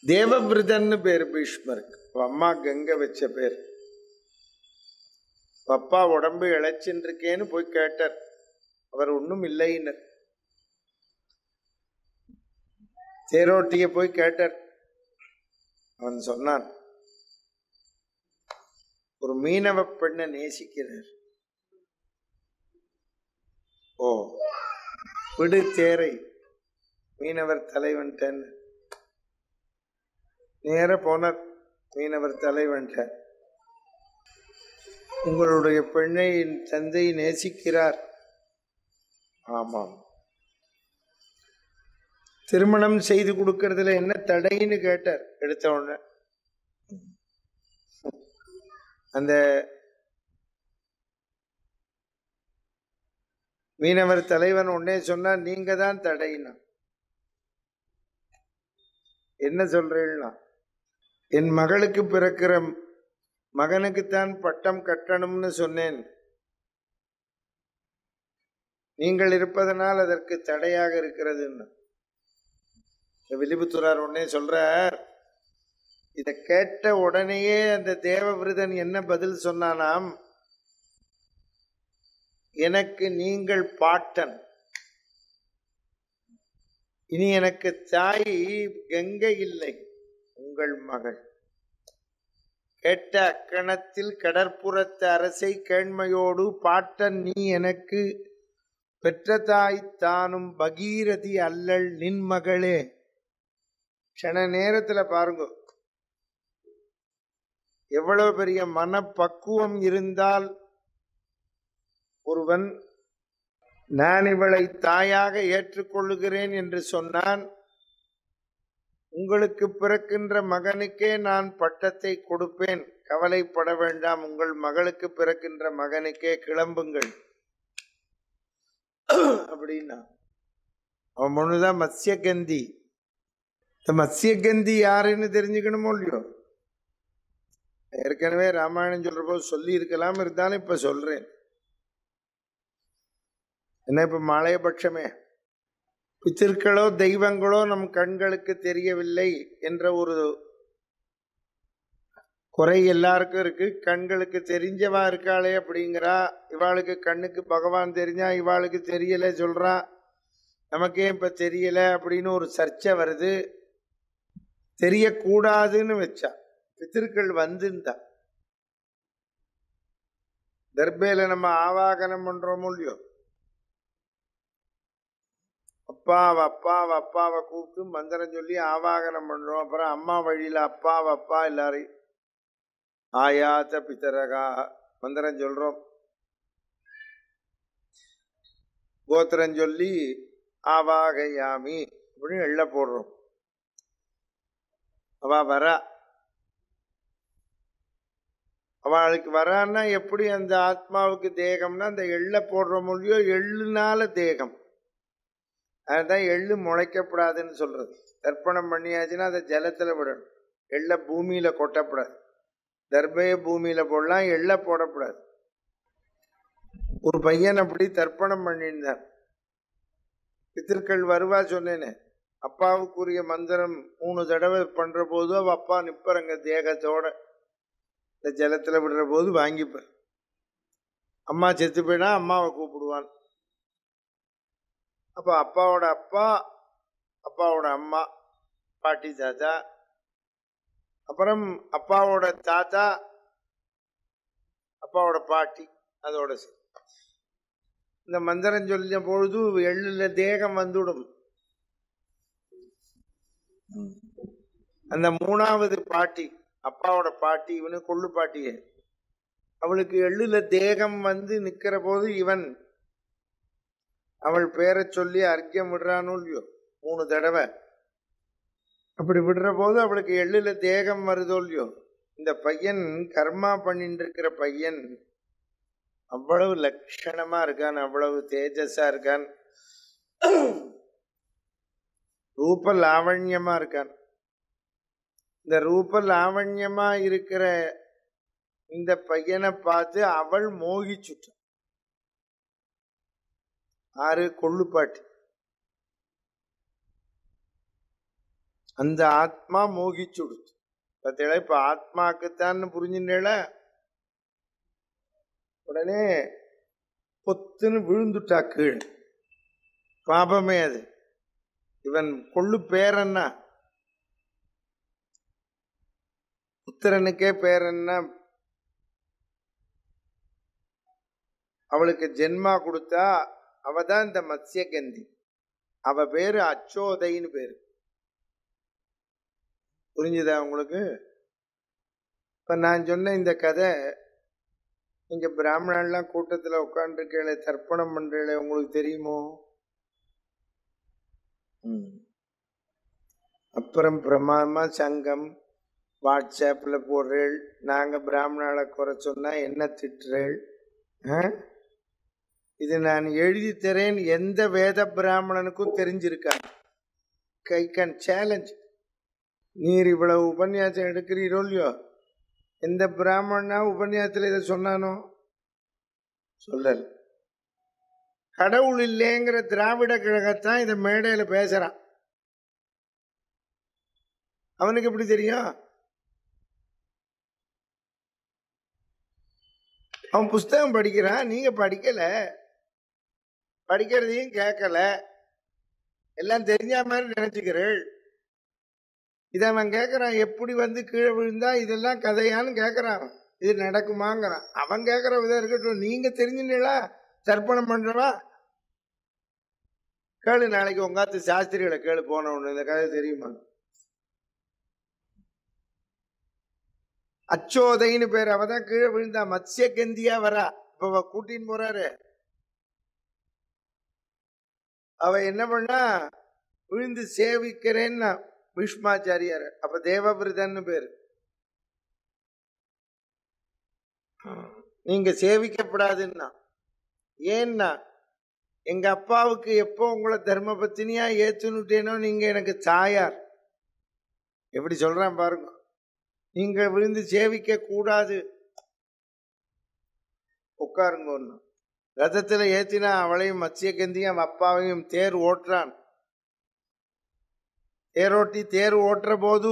தேவவிரதன்னு பேர் பீஷ்மருக்கு அவ அம்மா கங்கை வச்ச பேர் அப்பா உடம்பு இழைச்சின்னு இருக்கேன்னு போய் கேட்டார் அவர் ஒன்றும் இல்லைன்னர் தேரோட்டிய போய் கேட்டார் அவன் சொன்னான் ஒரு மீனவ பெண்ணை நேசிக்கிறார் ஓ விடு தேரை மீனவர் தலைவன்டன் நேர போனார் மீனவர் தலைவன்ட்ட உங்களுடைய பெண்ணை என் தந்தை நேசிக்கிறார் ஆமாம் திருமணம் செய்து கொடுக்கறதுல என்ன தடைன்னு கேட்டார் எடுத்த உடனே அந்த மீனவர் தலைவன் உடனே சொன்னா நீங்க தான் தடைனா என்ன சொல்றீங்கன்னா என் மகளுக்கு பிறக்கிற மகனுக்குத்தான் பட்டம் கட்டணும்னு சொன்னேன் நீங்கள் இருப்பதனால் அதற்கு தடையாக இருக்கிறதுன்னு வில்லிபுத்துறார் உடனே சொல்றார் இத கேட்ட உடனேயே அந்த தேவவிரதன் என்ன பதில் சொன்னானாம் எனக்கு நீங்கள் பாட்டன் இனி எனக்கு தாய் கங்கை இல்லை உங்கள் மகள் கேட்ட அக்கணத்தில் கடற்புறத்து அரசை கேண்மையோடு பாட்டன் நீ எனக்கு பெற்ற தாய் தானும் பகீரதி அல்லல் நின் மகளே க்ஷண நேரத்துல பாருங்க எவ்வளவு பெரிய மனப்பக்குவம் இருந்தால் ஒருவன் நான் இவளை தாயாக ஏற்றுக்கொள்ளுகிறேன் என்று சொன்னான் உங்களுக்கு பிறக்கின்ற மகனுக்கே நான் பட்டத்தை கொடுப்பேன் கவலைப்பட வேண்டாம் உங்கள் மகளுக்கு பிறக்கின்ற மகனுக்கே கிளம்புங்கள் அப்படின்னா அவன் ஒண்ணுதான் மத்யகந்தி இந்த மத்யகந்தி யாருன்னு தெரிஞ்சுக்கணுமோ இல்லையோ ஏற்கனவே ராமாயணம் சொல்ற போது சொல்லி இருக்கலாம் இருந்தாலும் இப்ப சொல்றேன் என்ன இப்ப மலையபட்சமே பித்திருக்களோ தெய்வங்களோ நம் கண்களுக்கு தெரியவில்லை என்ற ஒரு குறை எல்லாருக்கும் இருக்கு கண்களுக்கு தெரிஞ்சவா இருக்காளே அப்படிங்கிறா இவாளுக்கு கண்ணுக்கு பகவான் தெரிஞ்சா இவாளுக்கு தெரியல சொல்றா நமக்கே இப்ப தெரியல அப்படின்னு ஒரு சர்ச்சை வருது தெரியக்கூடாதுன்னு வச்சா பித்திருக்கள் வந்திருந்தா தர்பேல நம்ம ஆவாகனம் பண்றோமோ இல்லையோ அப்பாவை அப்பாவை அப்பாவை கூப்பிட்டு மந்திரம் சொல்லி ஆவாகனம் பண்றோம் அப்புறம் அம்மா வழியில அப்பாவை அப்பா எல்லாரையும் ஆயாத்த பித்தரகா மந்திரம் சொல்றோம் கோத்திரம் சொல்லி ஆவாகயாமி அப்படின்னு எள்ள போடுறோம் அவ வரா அவளுக்கு வரான்னா எப்படி அந்த ஆத்மாவுக்கு தேகம்னா அந்த எள்ள போடுற மொழியோ எள்ளுனால தேகம் அதுதான் எள்ளு முளைக்கப்படாதுன்னு சொல்றது தர்ப்பணம் பண்ணியாச்சுன்னா அதை ஜலத்துல விடணும் எள்ள பூமியில கொட்டப்படாது தர்பைய பூமியில போடலாம் எள்ள போடக்கூடாது ஒரு பையன் அப்படி தர்ப்பணம் பண்ணியிருந்தான் பித்திருக்கள் வருவா சொன்னேனே அப்பாவுக்குரிய மந்திரம் மூணு தடவை பண்ற போது அவ அப்பா நிப்பறங்க தேகத்தோட இந்த ஜலத்துல விடுற போது வாங்கிப்பார் அம்மா செத்து போயினா அம்மாவை கூப்பிடுவான் அப்ப அப்பாவோட அப்பா அப்பாவோட அம்மா பாட்டி தாத்தா அப்புறம் அப்பாவோட தாத்தா அப்பாவோட பாட்டி அதோட சரி இந்த மந்திரம் சொல்லிய பொழுது எள்ளுல தேகம் வந்துடும் அந்த மூணாவது பாட்டி அப்பாவோட பாட்டி இவனு கொள்ளு பாட்டியே அவளுக்கு எள்ளுல தேகம் வந்து நிக்கிற போது இவன் அவள் பேரை சொல்லி அர்க்கியம் விடுறானோ இல்லையோ மூணு தடவை அப்படி விடுற போது அவளுக்கு எள்ளுல தேகம் வருதோ இல்லையோ இந்த பையன் கர்மா பண்ணிட்டு இருக்கிற பையன் அவ்வளவு லட்சணமா இருக்கான் அவ்வளவு தேஜஸா இருக்கான் ரூப லாவண்யமா இருக்கான் இந்த ரூப லாவண்யமா இருக்கிற இந்த பையனை பார்த்து அவள் மோகிச்சுட்டான் ஆறு கொள்ளுப்பாட்டு அந்த ஆத்மா மோகிச்சுடுச்சு பார்த்தீங்களா இப்ப ஆத்மாக்குத்தான் புரிஞ்சுட்டேல உடனே பொத்துன்னு விழுந்துட்டா கீழே பாபமே அது இவன் கொள்ளு பேரன்னா புத்திரனுக்கே பேரன்னா அவளுக்கு ஜென்மா கொடுத்தா அவ தான் இந்த மத்ஸ்யகந்தி அவ பேரு அச்சோதைன்னு பேரு புரிஞ்சுதா உங்களுக்கு இப்ப நான் சொன்ன இந்த கதை நீங்க பிராமணன்லாம் கூட்டத்துல உட்காந்துருக்கீங்களே தர்ப்பணம் பண்றீங்களே உங்களுக்கு தெரியுமோ ம். அப்புறம் பிரமாதமா சங்கம் வாட்ஸ்அப்ல போடுறேள் நாங்க பிராமணால குறை சொன்னா என்ன திட்டுறேள் ஆ? இது நான் எழுதி தரேன் எந்த வேத பிராமணனுக்கும் தெரிஞ்சிருக்காது கை கேன் சேலஞ்ச் நீர் இவ்வளவு உபன்யாசம் எடுக்கிறீரோ இல்லையோ எந்த பிராமணனா உபன்யாசத்துல இதை சொன்னானோ சொல்லல கடவுள் இல்லைங்கிற திராவிட கழகத்தான் இதை மேடையில பேசுறான் அவனுக்கு எப்படி தெரியும் அவன் புஸ்தகம் படிக்கிறான் நீங்க படிக்கல படிக்கிறதையும் கேட்கல எல்லாம் தெரிஞ்ச மாதிரி நினைச்சுக்கிறேள் இதை அவன் கேட்கறான் எப்படி வந்து கீழே விழுந்தா இதெல்லாம் கதையான்னு கேட்கறான் இது நடக்குமாங்கிறான் அவன் கேட்கற விதம் இருக்கட்டும் நீங்க தெரிஞ்சுங்களா தர்ப்பணம் பண்றவா கேளு நாளைக்கு உங்காத்து சாஸ்திரிகளை கேளு போன ஒண்ணு இந்த கதை தெரியுமா அச்சோதைன்னு பேர் அவ தான் கீழே விழுந்தா மத்ஸ்ய கந்தியா வரா இப்ப அவ கூட்டின்னு போறாரு அவ என்ன பண்ணா விழுந்து சேவிக்கிறேன்னா பீஷ்மாச்சாரியார் அப்ப தேவபிரதன்னு பேரு நீங்க சேவிக்கப்படாதுன்னா ஏன்னா எங்க அப்பாவுக்கு எப்போ உங்களை தர்ம பத்தினியா ஏத்துனுட்டேனோ நீங்க எனக்கு தாயார் எப்படி சொல்றேன் பாருங்க நீங்க விழுந்து சேவிக்க கூடாது உட்காருங்க ஒண்ணு ரதத்துல ஏத்தினா அவளையும் மத்ஸ்யகந்தியும் அவன் அப்பாவையும் தேர் ஓட்டுறான் தேரோட்டி தேர் ஓட்டுற போது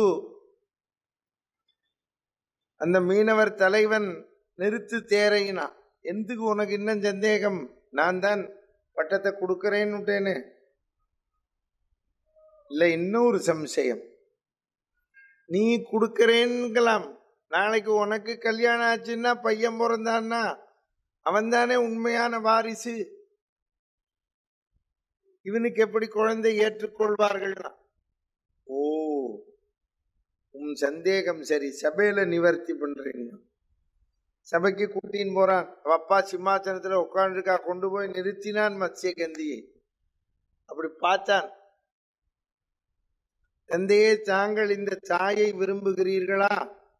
அந்த மீனவர் தலைவன் நிறுத்து தேரையினா எந்துக்கு உனக்கு இன்னும் சந்தேகம் நான் தான் பட்டத்தை கொடுக்கறேன்னுட்டேன்னு இல்ல இன்னொரு சம்சயம் நீ கொடுக்கறேன்கலாம் நாளைக்கு உனக்கு கல்யாணம் ஆச்சுன்னா பையன் பிறந்தான்னா அவன் தானே உண்மையான வாரிசு இவனுக்கு எப்படி குழந்தை ஏற்றுக்கொள்வார்கள்னா ஓ உன் சந்தேகம் சரி சபையில நிவர்த்தி பண்றீங்க சபைக்கு கூட்டின்னு போறான் அவ அப்பா சிம்மாசனத்துல உட்காந்துருக்கா கொண்டு போய் நிறுத்தினான் மத்ஸ்யகந்தியை அப்படி பார்த்தான் தந்தையே தாங்கள் இந்த தாயை விரும்புகிறீர்களா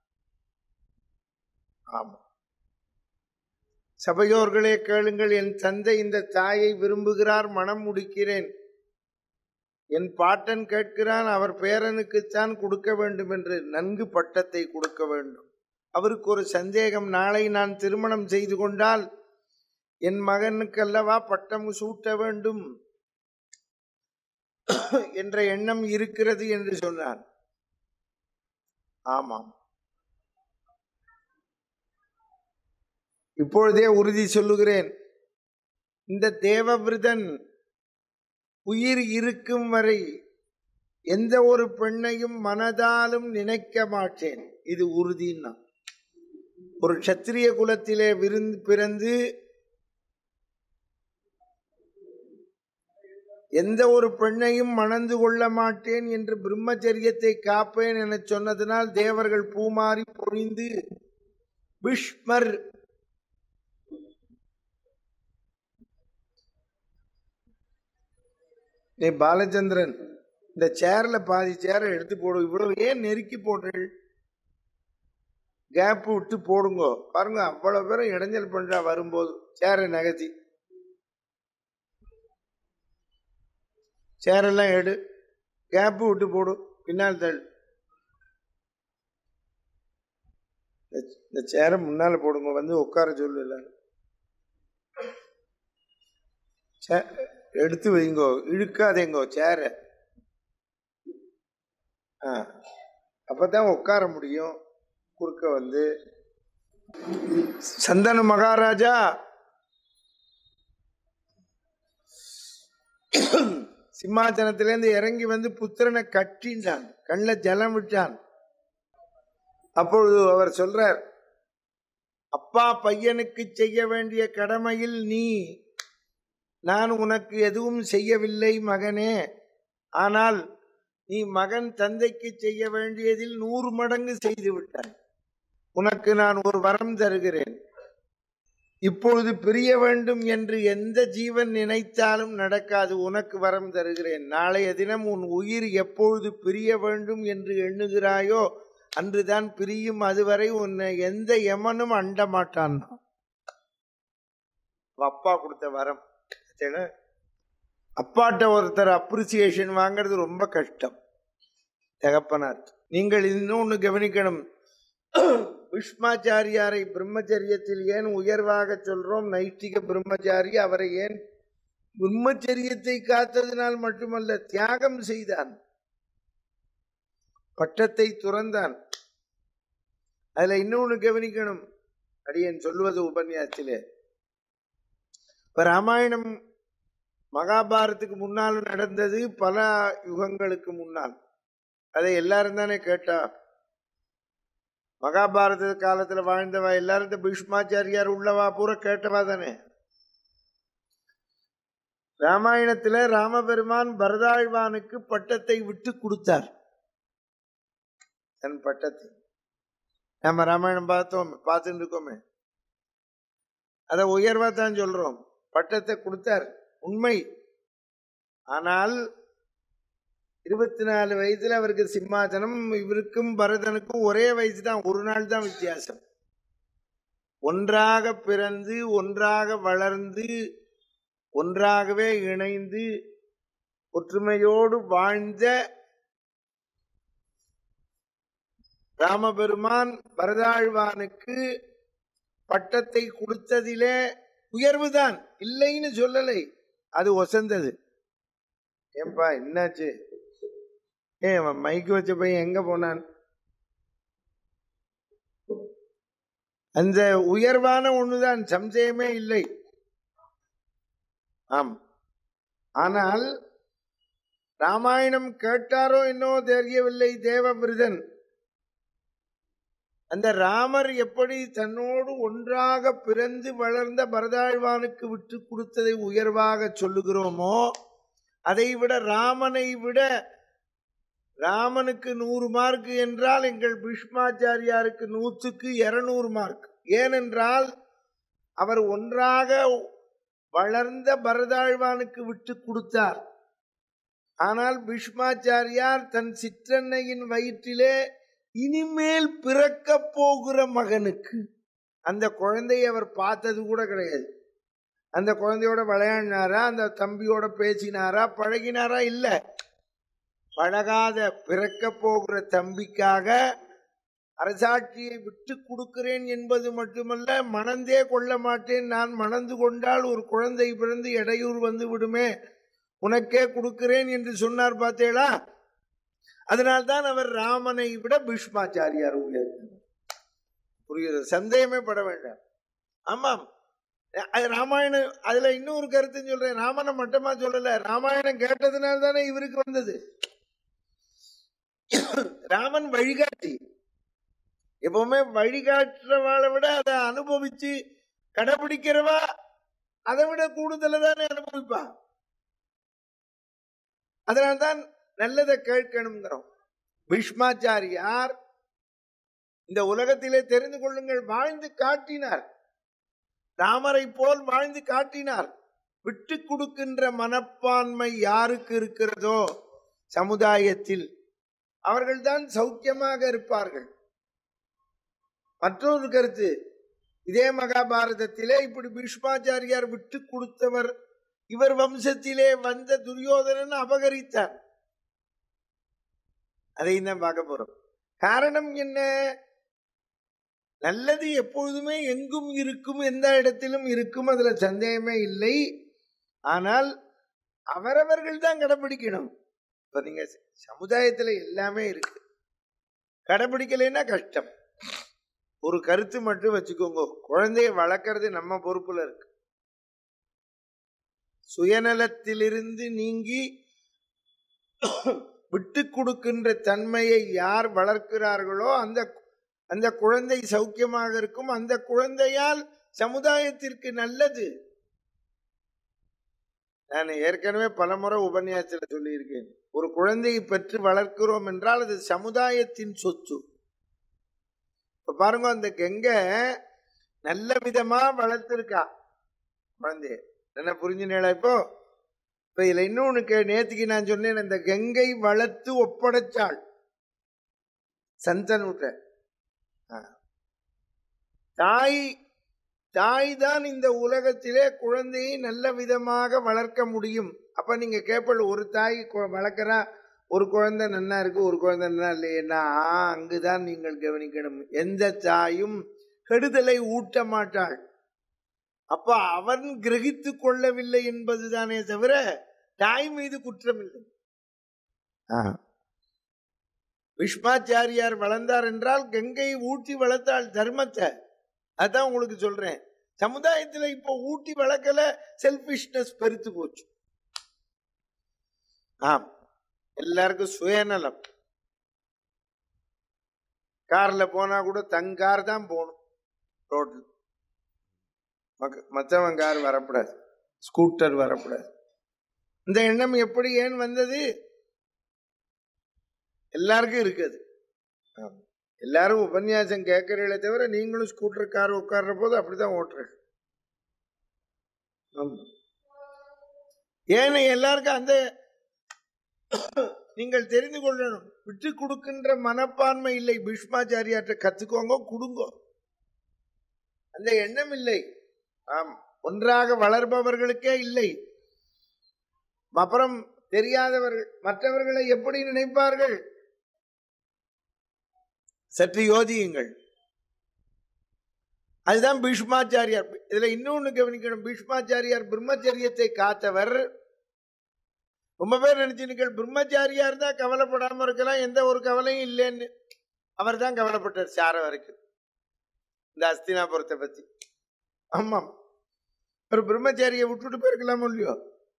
ஆமா சபையோர்களே கேளுங்கள் என் தந்தை இந்த தாயை விரும்புகிறார் மனம் முடிக்கிறேன் என் பாட்டன் கேட்கிறான் அவர் பேரனுக்குத்தான் கொடுக்க வேண்டும் என்று நன்கு பட்டத்தை கொடுக்க வேண்டும் அவருக்கு ஒரு சந்தேகம் நாளை நான் திருமணம் செய்து கொண்டால் என் மகனுக்கு அல்லவா பட்டம் சூட்ட வேண்டும் என்ற எண்ணம் இருக்கிறது என்று சொன்னார் ஆமாம் இப்பொழுதே உறுதி சொல்லுகிறேன் இந்த தேவவிரதன் உயிர் இருக்கும் வரை எந்த ஒரு பெண்ணையும் மனதாலும் நினைக்க மாட்டேன் இது உறுதின்னா ஒரு க்ஷத்திரிய குலத்திலே விருந்து பிறந்து எந்த ஒரு பெண்ணையும் மணந்து கொள்ள மாட்டேன் என்று பிரம்மச்சரியத்தை காப்பேன் என சொன்னதனால் தேவர்கள் பூமாரி பொழிந்து பீஷ்மர் நீ பாலச்சந்திரன் இந்த சேர்ல பாதி சேரை எடுத்து போடு இவ்வளவு ஏன் நெருக்கி போடுறீள் கேப் விட்டு போடுங்க பாருங்க அவ்வளவு பேரும் இடைஞ்சல் பண்றா வரும்போது சேரை நகர்த்தி சேரெல்லாம் எடு கேப் விட்டு போடு பின்னால் தள்ளு இந்த- இந்த சேரை முன்னால போடுங்க வந்து உட்கார சொல்லு எல்லாரும் சே- எடுத்து வைங்கோ இழுக்காதேங்கோ சேரை ஆ அப்பதான் உட்கார முடியும் குறுக்க வந்து சந்தன மகாராஜா சிம்மாசனத்திலேருந்து இறங்கி வந்து புத்திரனை கட்டின்றான் கண்ணில் ஜலம் விட்டான் அப்பொழுது அவர் சொல்றார் அப்பா பையனுக்கு செய்ய வேண்டிய கடமையில் நீ நான் உனக்கு எதுவும் செய்யவில்லை மகனே ஆனால் நீ மகன் தந்தைக்கு செய்ய வேண்டியதில் நூறு மடங்கு செய்து விட்டாய் உனக்கு நான் ஒரு வரம் தருகிறேன் இப்பொழுது பிரிய வேண்டும் என்று எந்த ஜீவன் நினைத்தாலும் நடக்காது உனக்கு வரம் தருகிறேன் நாளைய தினம் உன் உயிர் எப்பொழுது பிரிய வேண்டும் என்று எண்ணுகிறாயோ அன்றுதான் பிரியும் அதுவரை உன்னை எந்த யமனும் அண்ட மாட்டான் அப்பா கொடுத்த வரம் பார்த்தீங்களா? அப்பாட்ட ஒருத்தர் அப்ரிசியேஷன் வாங்குறது ரொம்ப கஷ்டம் தகப்பனார் நீங்கள் இன்னொன்னு கவனிக்கணும் பீஷ்மாச்சாரியாரை பிரம்மச்சரியத்தில் ஏன் உயர்வாக சொல்றோம் நைஷ்டிக பிரம்மச்சாரி அவரை ஏன் பிரம்மச்சரியத்தை காத்ததினால் மட்டுமல்ல தியாகம் செய்தான் பட்டத்தை துறந்தான் அதுல இன்னொன்னு கவனிக்கணும் அடியேன் சொல்லுவது உபன்யாசத்திலே இப்ப ராமாயணம் மகாபாரத்துக்கு முன்னால் நடந்தது பல யுகங்களுக்கு முன்னால் அதை எல்லாரும் தானே கேட்டா மகாபாரத காலத்துல வாழ்ந்தவா எல்லாரும் இந்த பீஷ்மாச்சாரியார் உள்ளவா பூரா கேட்டவா தானே ராமாயணத்துல ராமபெருமான் பரதாழ்வானுக்கு பட்டத்தை விட்டு கொடுத்தார் தன் பட்டத்தை நம்ம ராமாயணம் பார்த்தோம் பார்த்துட்டு இருக்கோமே அதை உயர்வா தான் சொல்றோம் பட்டத்தை கொடுத்தார் உண்மை ஆனால் இருபத்தி நாலு வயசுல அவருக்கு சிம்மாசனம் இவருக்கும் பரதனுக்கும் ஒரே வயசு தான் ஒரு நாள் தான் வித்தியாசம் ஒன்றாக பிறந்து ஒன்றாக வளர்ந்து ஒன்றாகவே இணைந்து ஒற்றுமையோடு வாழ்ந்த ராமபெருமான் பரதாழ்வானுக்கு பட்டத்தை கொடுத்ததிலே உயர்வுதான் இல்லைன்னு சொல்லலை அது ஒசந்தது ஏன்பா என்னாச்சு ஏ அவன் மைக்கு வச்ச பையன் எங்க போனான் அந்த உயர்வான ஒண்ணுதான் சம்சயமே இல்லை ஆம் ஆனால் ராமாயணம் கேட்டாரோ என்னவோ தெரியவில்லை தேவவிரதன் அந்த ராமர் எப்படி தன்னோடு ஒன்றாக பிறந்து வளர்ந்த பரதாழ்வானுக்கு விட்டு கொடுத்ததை உயர்வாக சொல்லுகிறோமோ அதை விட ராமனை விட ராமனுக்கு நூறு மார்க் என்றால் எங்கள் பீஷ்மாச்சாரியாருக்கு நூற்றுக்கு இருநூறு மார்க் ஏனென்றால் அவர் ஒன்றாக வளர்ந்த பரதாழ்வானுக்கு விட்டு கொடுத்தார் ஆனால் பீஷ்மாச்சாரியார் தன் சிற்றன்னையின் வயிற்றிலே இனிமேல் பிறக்க போகிற மகனுக்கு அந்த குழந்தையை அவர் பார்த்தது கூட கிடையாது அந்த குழந்தையோட விளையாடினாரா அந்த தம்பியோட பேசினாரா பழகினாரா இல்ல பழகாத பிறக்க போகிற தம்பிக்காக அரசாட்சியை விட்டு கொடுக்கிறேன் என்பது மட்டுமல்ல மணந்தே கொள்ள மாட்டேன் நான் மணந்து கொண்டால் ஒரு குழந்தை பிறந்து இடையூறு வந்து விடுமே உனக்கே கொடுக்கிறேன் என்று சொன்னார் பார்த்தேளா அதனால்தான் அவர் ராமனை விட பீஷ்மாச்சாரியார் உயர்ந்தார் புரியுது சந்தேகமே பட வேண்டாம் ஆமாம் அது ராமாயணம் அதுல இன்னொரு கருத்து சொல்றேன் ராமனை மட்டமா சொல்லல ராமாயணம் கேட்டதுனால தானே இவருக்கு வந்தது ராமன் வழிகாட்டி எப்பவுமே வழிகாட்டுறவாளை விட அதை அனுபவிச்சு கடைபிடிக்கிறவா அதை விட கூடுதல தானே அனுபவிப்பா அதனால்தான் நல்லதை கேட்கணுங்கிறோம் பீஷ்மாச்சாரியார் இந்த உலகத்திலே தெரிந்து கொள்ளுங்கள் வாழ்ந்து காட்டினார் ராமரை போல் வாழ்ந்து காட்டினார் விட்டு கொடுக்கின்ற மனப்பான்மை யாருக்கு இருக்கிறதோ சமுதாயத்தில் அவர்கள்தான் சௌக்கியமாக இருப்பார்கள் மற்றொரு கருத்து இதே மகாபாரதத்திலே இப்படி பீஷ்மாச்சாரியார் விட்டு கொடுத்தவர் இவர் வம்சத்திலே வந்த துரியோதனன் அபகரித்தார் அதை தான் பார்க்க போறோம் காரணம் என்ன நல்லது எப்பொழுதுமே எங்கும் இருக்கும் எந்த இடத்திலும் இருக்கும் அதுல சந்தேகமே இல்லை ஆனால் அவரவர்கள் தான் கடைபிடிக்கணும் இப்ப நீங்க சமுதாயத்துல எல்லாமே இருக்கு கடைபிடிக்கலைன்னா கஷ்டம் ஒரு கருத்து மட்டும் வச்சுக்கோங்க குழந்தைய வளர்க்கறது நம்ம பொறுப்புல இருக்கு சுயநலத்திலிருந்து நீங்கி விட்டு கொடுக்கின்ற தன்மையை யார் வளர்க்கிறார்களோ அந்த அந்த குழந்தை சௌக்கியமாக இருக்கும் அந்த குழந்தையால் சமுதாயத்திற்கு நல்லது நான் ஏற்கனவே பலமுறை உபன்யாசத்தில் சொல்லியிருக்கேன் ஒரு குழந்தையை பெற்று வளர்க்கிறோம் என்றால் அது சமுதாயத்தின் சொத்து இப்ப பாருங்க அந்த கெங்கை நல்ல விதமா வளர்த்திருக்கா குழந்தைய என்ன புரிஞ்சுனேளா இப்போ இப்ப இதுல இன்னொன்னு கே- நேத்துக்கு நான் சொன்னேன் அந்த கங்கை வளர்த்து ஒப்படைச்சாள் சந்தனுட்ட ஆ. தாய் தாய் தான் இந்த உலகத்திலே குழந்தையை நல்ல விதமாக வளர்க்க முடியும் அப்ப நீங்க கேப்பல் ஒரு தாய் கு- வளர்க்கறா ஒரு குழந்தை நன்னா இருக்கு ஒரு குழந்தை நன்னா இல்லையேன்னா ஆ, அங்குதான் நீங்கள் கவனிக்கணும் எந்த தாயும் கெடுதலை ஊட்ட மாட்டாள் அப்ப அவன் கிரகித்து கொள்ளவில்லை என்பதுதானே தவிர தாய் மீது குற்றம் இல்லை விஷ்மாச்சாரியார் வளர்ந்தார் என்றால் கங்கை ஊட்டி வளர்த்தாள் தர்மத்தை அதான் உங்களுக்கு சொல்றேன் சமுதாயத்துல இப்போ ஊட்டி வளர்க்கல செல்பிஷ்னஸ் பெருத்து போச்சு ஆம் எல்லாருக்கும் சுயநலம் கார்ல போனா கூட தன் கார் தான் போகணும் ரோட்ல மக்க- மத்தவன் கார் வரக்கூடாது ஸ்கூட்டர் வரக்கூடாது இந்த எண்ணம் எப்படி ஏன் வந்தது எல்லாருக்கும் இருக்குது ஆமா. எல்லாரும் உபன்யாசம் கேட்கறீங்களே தவிர நீங்களும் ஸ்கூட்டர் கார் உட்கார்ற போது அப்படிதான் ஓட்டுறீங்க ஆமா. ஏன்னா எல்லாருக்கும் அந்த நீங்கள் தெரிந்து கொள்ளணும் விட்டு கொடுக்கின்ற மனப்பான்மை இல்லை பீஷ்மாச்சாரியாற்ற கத்துக்கோங்க கொடுங்கோ அந்த எண்ணம் இல்லை ஆம் ஒன்றாக வளர்பவர்களுக்கே இல்லை அப்புறம் தெரியாதவர்கள் மற்றவர்களை எப்படி நினைப்பார்கள் சற்று யோசியுங்கள் அதுதான் பீஷ்மாச்சாரியார் இதுல இன்னொன்னு கவனிக்கணும் பீஷ்மாச்சாரியார் பிரம்மச்சரியத்தை காத்தவர் ரொம்ப பேர் நினைச்சுங்கள் பிரம்மச்சாரியா இருந்தா கவலைப்படாம இருக்கலாம் எந்த ஒரு கவலையும் இல்லைன்னு அவர் தான் கவலைப்பட்டார் சார வரைக்கும் இந்த அஸ்தினாபுரத்தை பத்தி ஆமாம் ஒரு பிரம்மச்சாரியை விட்டுட்டு போயிருக்கலாமோ இல்லையோ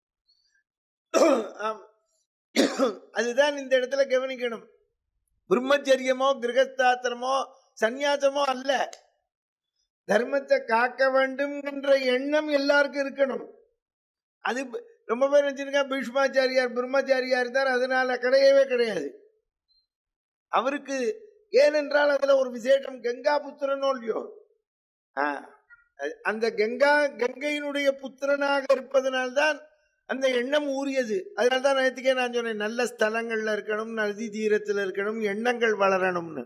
ஆம். அதுதான் இந்த இடத்துல கவனிக்கணும் பிரம்மச்சரியமோ கிரகஸ்தாத்திரமோ சந்நியாசமோ அல்ல தர்மத்தை காக்க வேண்டும் என்ற எண்ணம் எல்லாருக்கும் இருக்கணும் அது ப- ரொம்ப பேர் நினைச்சிருக்கா பீஷ்மாச்சாரியார் பிரம்மச்சாரியா இருந்தார் அதனால கிடையவே கிடையாது அவருக்கு ஏனென்றால் அதுல ஒரு விசேஷம் கங்கா புத்திரனோ இல்லையோ ஆ, அது- அந்த கங்கா கங்கையினுடைய புத்திரனாக இருப்பதனால்தான் அந்த எண்ணம் ஊறியது அதனால தான் நேற்றுக்கே நான் சொன்னேன் நல்ல ஸ்தலங்கள்ல இருக்கணும் நதி தீரத்தில் இருக்கணும் எண்ணங்கள் வளரணும்னு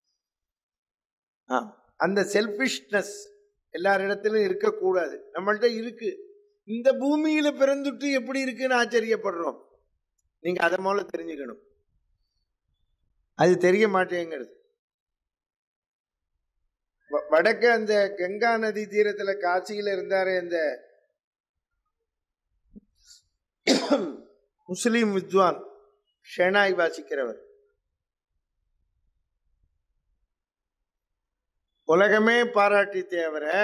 ஆ, அந்த செல்பிஷ்னஸ் எல்லாரிடத்திலும் இருக்கக்கூடாது நம்மள்ட்ட இருக்கு இந்த பூமியில பிறந்துட்டு எப்படி இருக்குன்னு ஆச்சரியப்படுறோம் நீங்க அதை முதல்ல தெரிஞ்சுக்கணும் அது தெரிய மாட்டேங்கிறது வ- வடக்க அந்த கங்கா நதி தீரத்துல காசியில இருந்தாரு அந்த முஸ்லீம் வித்வான் ஷெனாய் வாசிக்கிறவர் உலகமே பாராட்டித்தே அவரை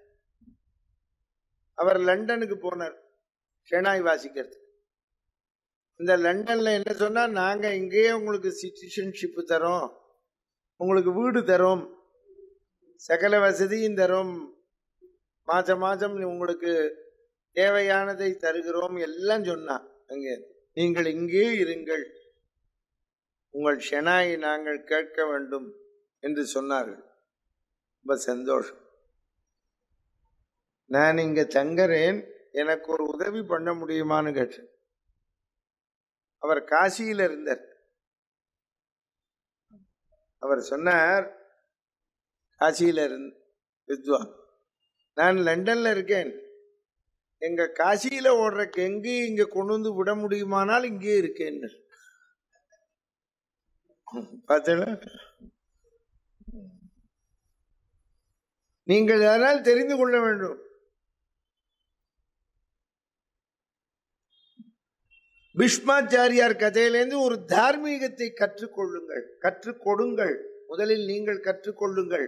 அவர் லண்டனுக்கு போனார் ஷெனாய் வாசிக்கிறது இந்த லண்டன்ல என்ன சொன்னா நாங்க இங்கேயே உங்களுக்கு சிட்டிசன்ஷிப் தரோம் உங்களுக்கு வீடு தரோம் சகல வசதியும் தரோம் மாசம் மாசம் உங்களுக்கு தேவையானதை தருகிறோம் எல்லாம் சொன்னான் அங்கே நீங்கள் இங்கே இருங்கள் உங்கள் ஷெனாயை நாங்கள் கேட்க வேண்டும் என்று சொன்னார்கள் ரொம்ப சந்தோஷம் நான் இங்க தங்குறேன் எனக்கு ஒரு உதவி பண்ண முடியுமான்னு கேட்டேன் அவர் காசியில இருந்தார் அவர் சொன்னார் காசியில இருந்த வித்வான் நான் லண்டன்ல இருக்கேன் எங்க காசியில ஓடுற கெங்கு இங்க கொண்டு வந்து விட முடியுமானால் இங்கே இருக்கேன் பார்த்தீங்களா நீங்கள் அதனால் தெரிந்து கொள்ள வேண்டும் பீஷ்மாச்சாரியார் கதையிலேருந்து ஒரு தார்மீகத்தை கற்றுக்கொள்ளுங்கள் கற்றுக் கொடுங்கள் முதலில் நீங்கள் கற்றுக்கொள்ளுங்கள்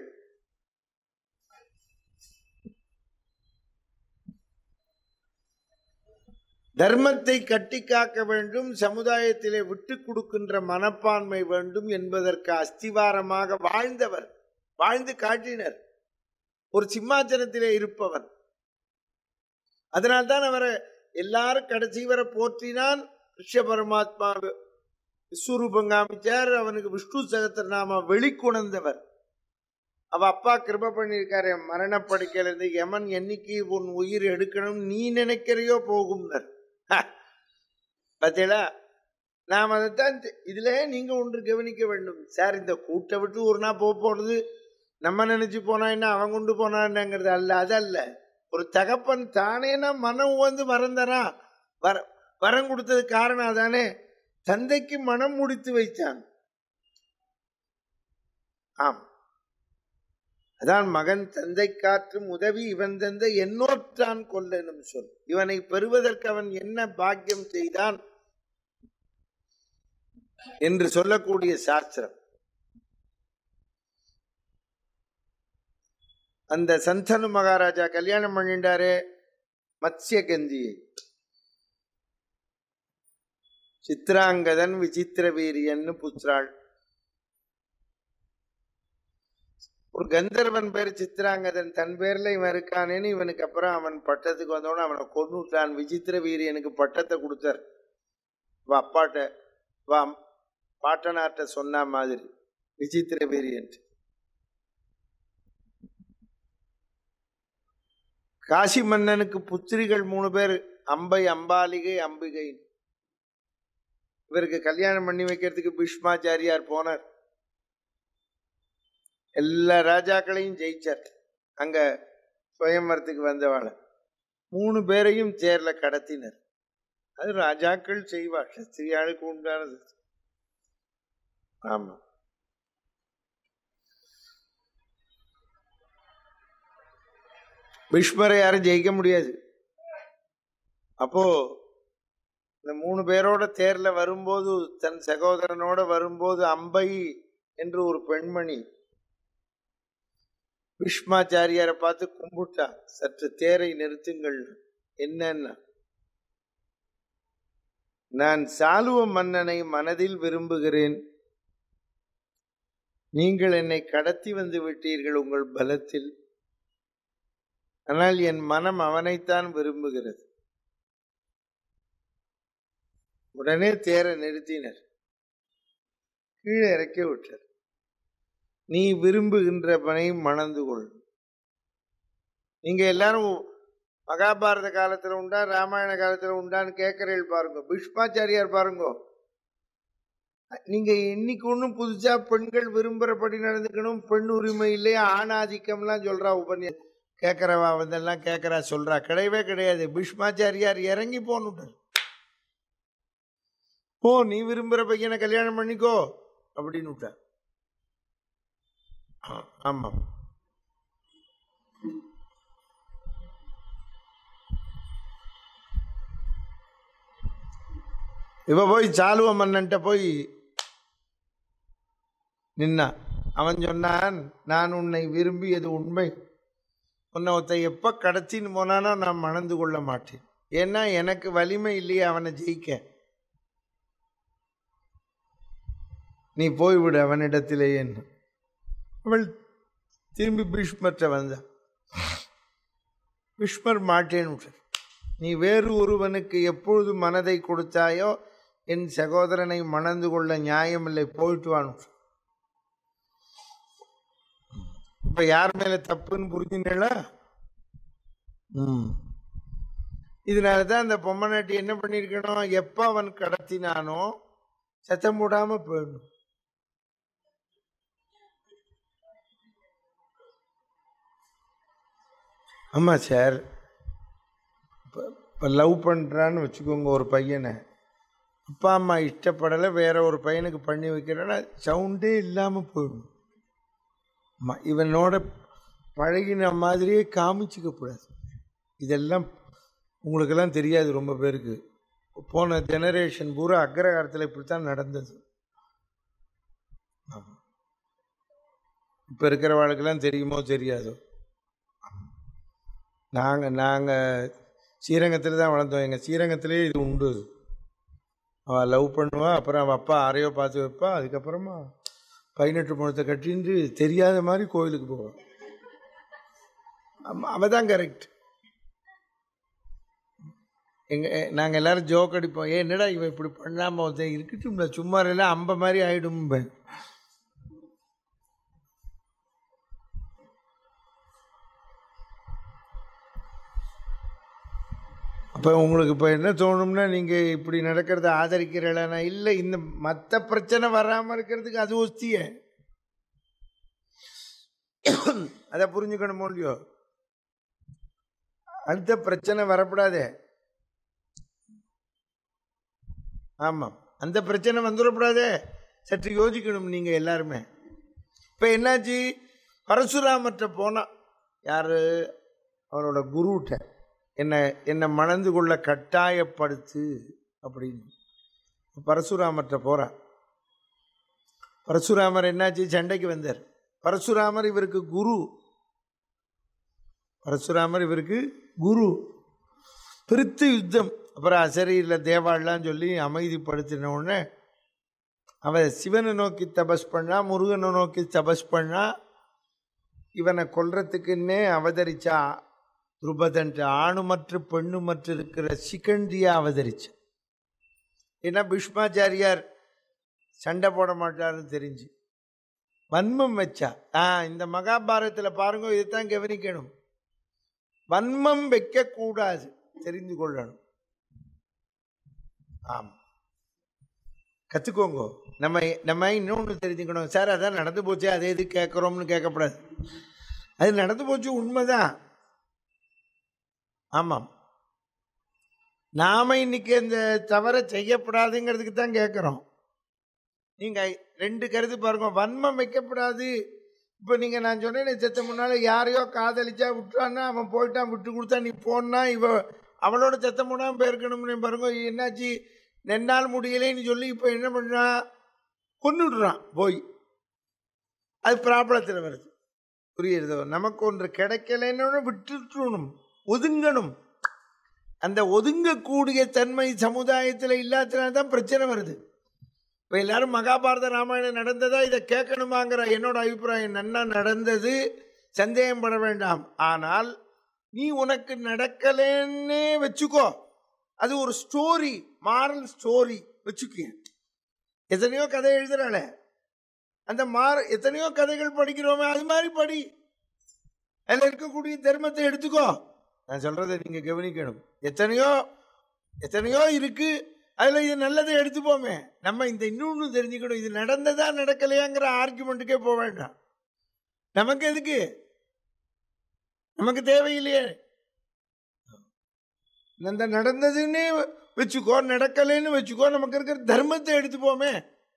தர்மத்தை கட்டி காக்க வேண்டும் சமுதாயத்திலே விட்டு கொடுக்கின்ற மனப்பான்மை வேண்டும் என்பதற்கு அஸ்திவாரமாக வாழ்ந்தவர் வாழ்ந்து காட்டினர் ஒரு சிம்மாசனத்திலே இருப்பவர் அதனால்தான் அவரை எல்லாரும் கடைசி வரை போற்றினான் கிருஷ்ண பரமாத்மா விஸ்வரூபம் காமிச்சார் அவனுக்கு விஷ்ணு சகத்திரநாம வெளிக்கொணர்ந்தவர் அவ அப்பா கிருப பண்ணியிருக்காரு மரணப்படுக்கையில இருந்து யமன் என்னைக்கு உன் உயிர் எடுக்கணும் நீ நினைக்கிறையோ போகும்னர் பார்த்தீங்களா நாம் அதைத்தான் தெ- இதுல நீங்க ஒன்று கவனிக்க வேண்டும் சார் இந்த கூட்டை விட்டு ஒரு நாள் போக போறது நம்ம நினைச்சு போனா என்ன அவன் கொண்டு போனான்ங்கிறது அல்ல அதல்ல ஒரு தகப்பன் தானேனா மனம் வந்து மறந்தனா வர வரம் கொடுத்தது காரணம் அதானே தந்தைக்கு மனம் முடித்து வைத்தான் ஆம் அதான் மகன் தந்தை காற்றும் உதவி இவன் தந்த என்னோற்றான் கொல்லனும் சொல் இவனை பெறுவதற்கு அவன் என்ன பாக்கியம் செய்தான் என்று சொல்லக்கூடிய சாஸ்திரம் அந்த சந்தனு மகாராஜா கல்யாணம் பண்ணிட்டாரு மத்ஸ்யகந்தியை சித்ராங்கதன் விசித்திர வீரியன்னு புத்திராள் ஒரு கந்தர்வன் பேர் சித்ராங்கதன் தன் பேர்ல இவன் இருக்கானேன்னு இவனுக்கு அப்புறம் அவன் பட்டத்துக்கு வந்தோடனே அவனை கொன்னுட்டான் விசித்திர வீரியனுக்கு பட்டத்தை கொடுத்தார் வா அப்பாட்ட வா பாட்டனார்ட்ட சொன்ன மாதிரி விசித்திர வீரியன் காசி மன்னனுக்கு புத்திரிகள் மூணு பேர் அம்பை அம்பாலிகை அம்பிகை இவருக்கு கல்யாணம் பண்ணி வைக்கிறதுக்கு பீஷ்மாச்சாரியார் போனார் எல்லா ராஜாக்களையும் ஜெயிச்சார் அங்க சுயம்பரத்துக்கு வந்தவாள மூணு பேரையும் தேர்ல கடத்தினர் அது ராஜாக்கள் செய்வா சத்திரியாளுக்கு உண்டானது ஆமா பீஷ்மரை யாரும் ஜெயிக்க முடியாது அப்போ இந்த மூணு பேரோட தேர்ல வரும்போது தன் சகோதரனோட வரும்போது அம்பை என்று ஒரு பெண்மணி பீஷ்மாச்சாரியாரை பார்த்து கும்பிட்டா சற்று தேரை நிறுத்துங்கள் என்னன்னா நான் சாலுவ மன்னனை மனதில் விரும்புகிறேன் நீங்கள் என்னை கடத்தி வந்து விட்டீர்கள் உங்கள் பலத்தில் ஆனால் என் மனம் அவனைத்தான் விரும்புகிறது உடனே தேரை நிறுத்தினர் கீழே இறக்கி விட்டார் நீ விரும்புகின்றவனை மணந்து கொள் நீங்க எல்லாரும் மகாபாரத காலத்துல உண்டா ராமாயண காலத்துல உண்டான்னு கேட்கறீர்கள் பாருங்க பீஷ்மாச்சாரியார் பாருங்க நீங்க இன்னைக்கு ஒன்றும் புதுசா பெண்கள் விரும்புறபடி நடந்துக்கணும் பெண் உரிமை இல்லையா ஆணாதிக்கம்லாம் சொல்றா உபன்யா கேட்கறவா வந்தெல்லாம் கேட்கறா சொல்றா கிடையவே கிடையாது பீஷ்மாச்சாரியார் இறங்கி போனுட்டார் போ நீ விரும்புற பையனை கல்யாணம் பண்ணிக்கோ அப்படின்னு விட்டார் ஆ, ஆமாம் இவ போய் சாலுவ மன்னன்ட்ட போய் நின்னா அவன் சொன்னான் நான் உன்னை விரும்பியது உண்மை உன்னை ஒருத்த எப்போ கடத்தின்னு போனானோ நான் மணந்து கொள்ள மாட்டேன் ஏன்னா எனக்கு வலிமை இல்லையே அவனை ஜெயிக்க நீ போய்விடு அவனிடத்திலேயேன்னு அவள் திரும்பி பீஷ்மர்கிட்ட வந்தா பீஷ்மர் மாட்டேன்னு விட்டார். நீ வேறு ஒருவனுக்கு எப்பொழுது மனதை கொடுத்தாயோ என் சகோதரனை மணந்து கொள்ள நியாயமில்லை போயிட்டு வான்னு இப்ப யார் மேல தப்புன்னு புரிஞ்சுங்களா ம் இதனால தான் அந்த பொம்மநாட்டி என்ன பண்ணியிருக்கணும் எப்போ அவன் கடத்தினானோ சத்தம் போடாம போயிடணும் ஆமாம் சார் இப்போ லவ் பண்ணுறான்னு வச்சுக்கோங்க ஒரு பையனை அப்பா அம்மா இஷ்டப்படலை வேற ஒரு பையனுக்கு பண்ணி வைக்கிறேன்னா சவுண்டே இல்லாமல் போயிடும் ம- இவனோட பழகின மாதிரியே காமிச்சிக்க கூடாது இதெல்லாம் உங்களுக்கெல்லாம் தெரியாது ரொம்ப பேருக்கு போன ஜெனரேஷன் பூரா அக்ரகாரத்தில் இப்படித்தான் நடந்தது இப்போ இருக்கிற வாழ்க்கெல்லாம் தெரியுமோ தெரியாதோ நாங்கள் நாங்கள் ஸ்ரீரங்கத்தில் தான் வளர்ந்தோம் எங்கள் ஸ்ரீரங்கத்திலே இது உண்டு அவள் லவ் பண்ணுவா அப்புறம் அவள் அப்பா அறையோ பார்த்து வைப்பா அதுக்கப்புறமா பதினெட்டு பணத்தை கட்டின்னு தெரியாத மாதிரி கோயிலுக்கு போவாள் அவள் தான் கரெக்ட் எங்க நாங்கள் எல்லாரும் ஜோக் அடிப்போம் ஏ என்னடா இவன் இப்படி பண்ணாமல் ஒருத்தன் இருக்கட்டும் சும்மா இல்லை அம்ப மாதிரி ஆயிடும் அப்போ உங்களுக்கு இப்போ என்ன தோணும்னா நீங்கள் இப்படி நடக்கிறத ஆதரிக்கிறீங்களா இல்லை இந்த மற்ற பிரச்சனை வராமல் இருக்கிறதுக்கு அது ஒஸ்திய அதை புரிஞ்சுக்கணுமோ இல்லையோ அடுத்த பிரச்சனை வரப்படாதே ஆமாம் அந்த பிரச்சனை வந்துடக்கூடாதே சற்று யோசிக்கணும் நீங்கள் எல்லாருமே இப்போ என்னாச்சு பரசுராமற்ற போனால் யார் அவரோட குருட்ட என்னை என்னை மணந்து கொள்ள கட்டாயப்படுத்து அப்படின்னு பரசுராமற்ற போகிறார் பரசுராமர் என்னாச்சு சண்டைக்கு வந்தார் பரசுராமர் இவருக்கு குரு பரசுராமர் இவருக்கு குரு பிரித்து யுத்தம் அப்புறம் சரி இல்லை தேவாள்லாம் சொல்லி அமைதிப்படுத்தின உடனே அவன் சிவனை நோக்கி தபஸ் பண்ணா முருகனை நோக்கி தபஸ் பண்ணா இவனை கொல்றதுக்குன்னே அவதரிச்சா துருபதன்ட்டு ஆணுமற்று பெண்ணுமற்று இருக்கிற சிகண்டியா அவதரிச்சு ஏன்னா பீஷ்மாச்சாரியார் சண்டை போட மாட்டாருன்னு தெரிஞ்சு வன்மம் வச்சா ஆ இந்த மகாபாரதத்தில் பாருங்க இதைத்தான் கவனிக்கணும் வன்மம் வைக்கக்கூடாது தெரிந்து கொள்ளணும் ஆம் கற்றுக்கோங்க நம்ம நம்ம இன்னொன்று தெரிஞ்சுக்கணும் சார் அதான் நடந்து போச்சு அதே இது கேட்குறோம்னு கேட்கக்கூடாது அது நடந்து போச்சு உண்மைதான் ஆமாம் நாம இன்னைக்கு அந்த தவறை செய்யப்படாதுங்கிறதுக்கு தான் கேட்குறோம் நீங்கள் ரெண்டு கருத்து பாருங்க வன்மம் வைக்கப்படாது இப்போ நீங்கள் நான் சொன்னேன் செத்த முன்னால் யாரையோ காதலிச்சா விட்டுறான்னா அவன் போயிட்டான் விட்டு கொடுத்தா நீ போனா இவ அவளோட செத்த முன்னாமல் போயிருக்கணும்னு பாருங்க என்னாச்சு நென்னால் முடியலைன்னு சொல்லி இப்போ என்ன பண்ணுறான் கொண்டுடுறான் போய் அது ப்ராப்ளத்தில் வருது புரியுறதோ நமக்கு ஒன்று கிடைக்கலன்னு விட்டுட்டணும் ஒதுங்கணும் அந்த ஒதுங்கக்கூடிய தன்மை சமுதாயத்தில் இல்லாததுனால தான் பிரச்சனை வருது இப்போ எல்லாரும் மகாபாரத ராமாயணம் நடந்ததா இதை கேட்கணுமாங்கிற என்னோட அபிப்பிராயம் நன்னா நடந்தது சந்தேகம் பட வேண்டாம் ஆனால் நீ உனக்கு நடக்கலன்னே வச்சுக்கோ அது ஒரு ஸ்டோரி மாரல் ஸ்டோரி வச்சுக்க எத்தனையோ கதை எழுதுறாள அந்த மாற எத்தனையோ கதைகள் படிக்கிறோமே அது மாதிரி படி அதில் இருக்கக்கூடிய தர்மத்தை எடுத்துக்கோ நான் சொல்றதை நீங்க கவனிக்கணும் எத்தனையோ எத்தனையோ இருக்கு அதுல இது நல்லதை எடுத்துப்போமே நம்ம இந்த இன்னொன்று தெரிஞ்சுக்கணும் இது நடந்ததா நடக்கலையாங்கிற ஆர்குமெண்ட்டுக்கே போக வேண்டாம் நமக்கு எதுக்கு நமக்கு தேவையில்லையே அந்த நடந்ததுன்னே வச்சுக்கோ நடக்கலைன்னு வச்சுக்கோ நமக்கு இருக்கிற தர்மத்தை எடுத்துப்போமே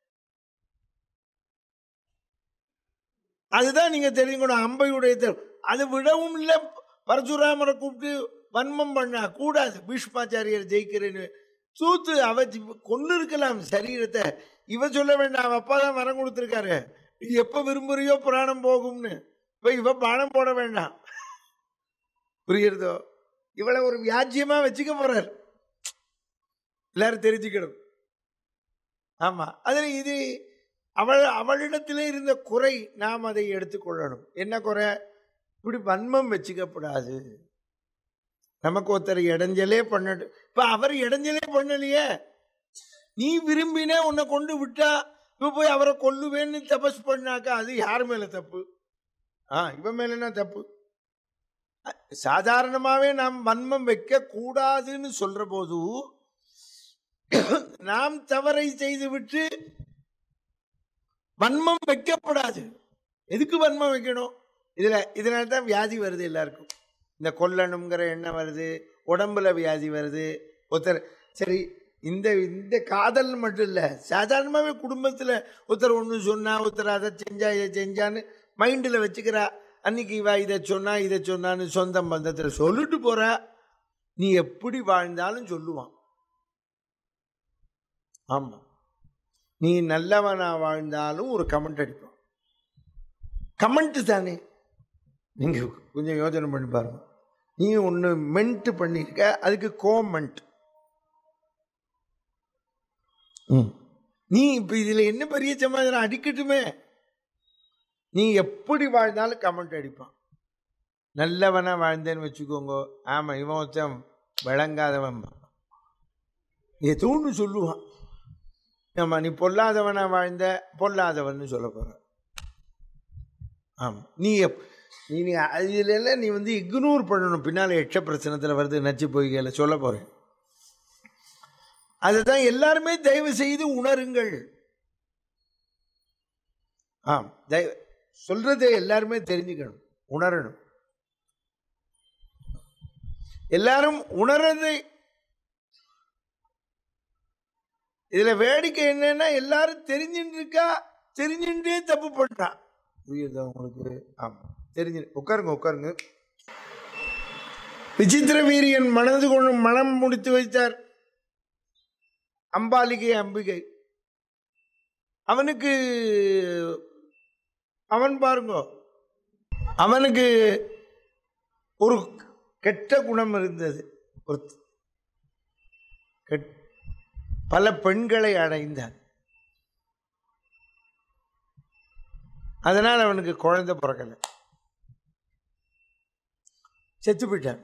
அதுதான் நீங்க தெரிஞ்சுக்கணும் அம்பையுடைய தர்மம் அது விடவும் இல்லை பரசுராமரை கூப்பிட்டு வன்மம் பண்ணா கூடாது பீஷ்மாச்சாரியர் ஜெயிக்கிறேன்னு சூத்து அவ கொண்டு இருக்கலாம் சரீரத்தை இவ சொல்ல வேண்டாம் அவ அப்பா தான் வரம் கொடுத்துருக்காரு நீ எப்ப விரும்புறியோ புராணம் போகும்னு இப்ப இவ பானம் போட வேண்டாம் புரியுறதோ இவளை ஒரு வியாஜ்யமா வச்சுக்க போறார் எல்லாரும் தெரிஞ்சுக்கணும் ஆமா அதுல இது அவள் அவளிடத்திலே இருந்த குறை நாம் அதை எடுத்துக்கொள்ளணும் என்ன குறை இப்படி வன்மம் வச்சுக்கப்படாது நமக்கு ஒருத்தர் இடைஞ்சலே பண்ணட்டு இப்ப அவர் இடைஞ்சலே பண்ணலையே நீ விரும்பினே உன்னை கொண்டு விட்டா இப்ப போய் அவரை கொல்லுவேன்னு தபஸ் பண்ணாக்கா அது யார் மேல தப்பு ஆ இவன் மேல என்ன தப்பு சாதாரணமாவே நாம் வன்மம் வைக்க கூடாதுன்னு சொல்ற போது நாம் தவறை செய்து விட்டு வன்மம் வைக்கப்படாது எதுக்கு வன்மம் வைக்கணும் இதுல இதனால தான் வியாதி வருது எல்லாருக்கும் இந்த கொல்லணுங்கிற எண்ணம் வருது உடம்புல வியாதி வருது ஒருத்தர் சரி இந்த இந்த காதல் மட்டும் இல்லை சாதாரணமாகவே குடும்பத்தில் ஒருத்தர் ஒன்று சொன்னா ஒருத்தர் அதை செஞ்சா இதை செஞ்சான்னு மைண்டில் வச்சுக்கிறா அன்னைக்கு இவா இதை சொன்னா இதை சொன்னான்னு சொந்த பந்தத்தில் சொல்லிட்டு போறா நீ எப்படி வாழ்ந்தாலும் சொல்லுவான் ஆமாம் நீ நல்லவனா வாழ்ந்தாலும் ஒரு கமெண்ட் அடிப்பான் கமெண்ட் தானே நீங்கள் கொஞ்சம் யோசனை பண்ணி பாருங்க நீ ஒன்று மென்ட் பண்ணியிருக்க அதுக்கு கோமெண்ட் ம் நீ இப்போ இதில் என்ன பெரிய சமாதானம் அடிக்கட்டுமே நீ எப்படி வாழ்ந்தாலும் கமெண்ட் அடிப்பான் நல்லவனா வாழ்ந்தேன்னு வச்சுக்கோங்க ஆமாம் இவன் ஒருத்தன் விளங்காதவன் ஏதோ ஒன்று சொல்லுவான் ஆமாம் நீ பொல்லாதவனா வாழ்ந்த பொல்லாதவன்னு சொல்ல போகிற ஆமாம் நீ எப் நீ நீ இதுல நீ வந்து இக்னோர் பண்ணணும் பின்னால் எட்ச பிரச்சனத்தில் வருது நச்சு பொய்களை சொல்ல போகிறேன் அதுதான் எல்லாருமே தயவு செய்து உணருங்கள் ஆம் தயவு சொல்றதை எல்லாருமே தெரிஞ்சுக்கணும் உணரணும் எல்லாரும் உணர்றதை இதுல வேடிக்கை என்னன்னா எல்லாரும் தெரிஞ்சுட்டு இருக்கா தெரிஞ்சுட்டே தப்பு பண்றான் புரியுதா உங்களுக்கு ஆமா தெரிஞ்சு உட்காருங்க உட்காருங்க விசித்திர வீரியன் மனது கொண்டு மனம் முடித்து வைத்தார் அம்பாலிகை அம்பிகை அவனுக்கு அவன் பாருங்க அவனுக்கு ஒரு கெட்ட குணம் இருந்தது ஒரு கெட்- பல பெண்களை அடைந்தான் அதனால் அவனுக்கு குழந்தை பிறக்கல செத்து போயிட்டான்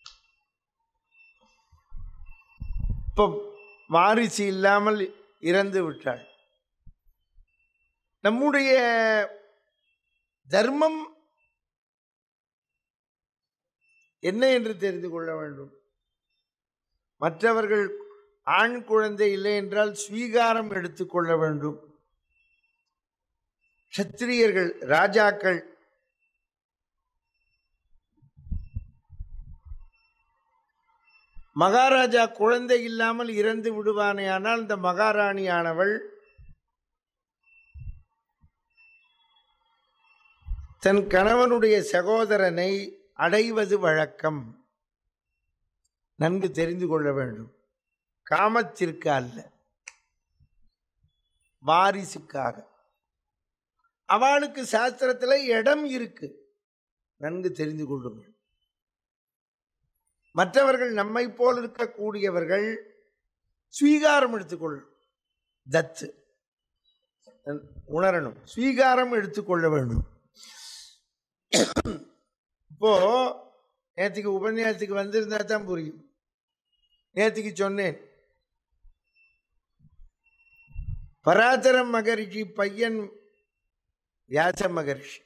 இப்போ வாரிசு இல்லாமல் இறந்து விட்டாள் நம்முடைய தர்மம் என்ன என்று தெரிந்து கொள்ள வேண்டும் மற்றவர்கள் ஆண் குழந்தை இல்லை என்றால் ஸ்வீகாரம் எடுத்துக்கொள்ள வேண்டும் சத்திரியர்கள் ராஜாக்கள் மகாராஜா குழந்தை இல்லாமல் இறந்து விடுவானேயானால் இந்த மகாராணியானவள் தன் கணவனுடைய சகோதரனை அடைவது வழக்கம் நன்கு தெரிந்து கொள்ள வேண்டும் காமத்திற்கு அல்ல வாரிசுக்காக அவளுக்கு சாஸ்திரத்தில் இடம் இருக்கு நன்கு தெரிந்து கொள்ளுங்கள் மற்றவர்கள் நம்மை போல் இருக்கக்கூடியவர்கள் ஸ்வீகாரம் எடுத்துக்கொள் தத்து உணரணும் ஸ்வீகாரம் எடுத்துக்கொள்ள வேண்டும் இப்போ நேற்றுக்கு உபன்யாசத்துக்கு வந்திருந்தா தான் புரியும் நேற்றுக்கு சொன்னேன் பராதர மகரிஷி பையன் வியாச மகரிஷி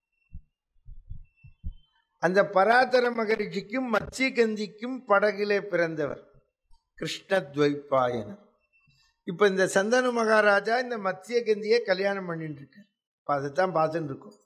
அந்த பராதர மகரிஷிக்கும் மத்ஸ்யகந்திக்கும் படகிலே பிறந்தவர் கிருஷ்ணத்வைப்பாயனர் இப்போ இந்த சந்தனு மகாராஜா இந்த மத்ஸ்யகந்தியை கல்யாணம் பண்ணிட்டு இருக்கார் இப்போ அதைத்தான் பார்த்துட்டு இருக்கோம்